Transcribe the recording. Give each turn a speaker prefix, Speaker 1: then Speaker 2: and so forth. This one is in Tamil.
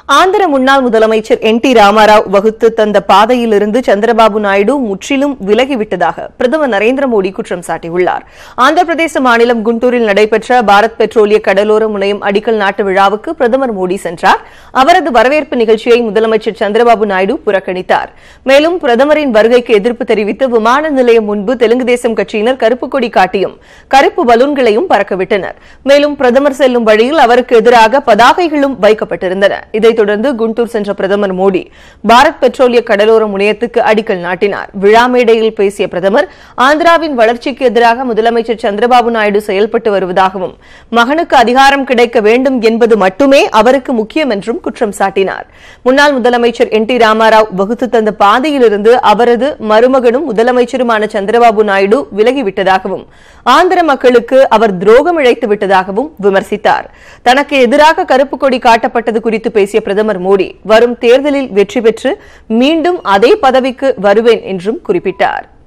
Speaker 1: ஆந்திர முன்னாள் முதலமைச்சர் என் டி ராமாராவ் வகுத்து தந்த பாதையிலிருந்து சந்திரபாபு நாயுடு முற்றிலும் விலகிவிட்டதாக பிரதமர் நரேந்திர மோடி குற்றம் சாட்டியுள்ளார் ஆந்திர பிரதேச மாநிலம் குண்டூரில் நடைபெற்ற பாரத் பெட்ரோலிய கடலோர முனையம் அடிக்கல் நாட்டு விழாவுக்கு பிரதமர் மோடி சென்றார் அவரது வரவேற்பு நிகழ்ச்சியை முதலமைச்சர் சந்திரபாபு நாயுடு புறக்கணித்தார் மேலும் பிரதமரின் வருகைக்கு எதிர்ப்பு தெரிவித்து விமான நிலையம் முன்பு தெலுங்கு தேசம் கட்சியினர் கருப்பு கொடி காட்டியும் கருப்பு பலூன்களையும் பறக்கவிட்டனர் மேலும் பிரதமர் செல்லும் வழியில் அவருக்கு எதிராக பதாகைகளும் வைக்கப்பட்டிருந்தன இதைத் தொடர்ந்து குண்டூர் சென்ற பிரதமர் மோடி பாரத் பெட்ரோலிய கடலோர முனையத்துக்கு அடிக்கல் நாட்டினார் விழா மேடையில் பேசிய பிரதமர் ஆந்திராவின் வளர்ச்சிக்கு எதிராக முதலமைச்சர் சந்திரபாபு நாயுடு செயல்பட்டு வருவதாகவும் மகனுக்கு அதிகாரம் கிடைக்க வேண்டும் என்பது மட்டுமே அவருக்கு முக்கியம் என்றும் குற்றம் சாட்டினார் முன்னாள் முதலமைச்சர் என் டி ராமாராவ் வகுத்து தந்த பாதையிலிருந்து அவரது மருமகனும் முதலமைச்சருமான சந்திரபாபு நாயுடு விலகிவிட்டதாகவும் ஆந்திர மக்களுக்கு அவர் துரோகம் இழைத்து விட்டதாகவும் விமர்சித்தார் தனக்கு எதிராக கருப்பு கொடி காட்டப்பட்டது குறித்து பேசிய பிரதமர் மோடி வரும் தேர்தலில் வெற்றி பெற்று மீண்டும் அதே பதவிக்கு வருவேன் என்றும் குறிப்பிட்டார்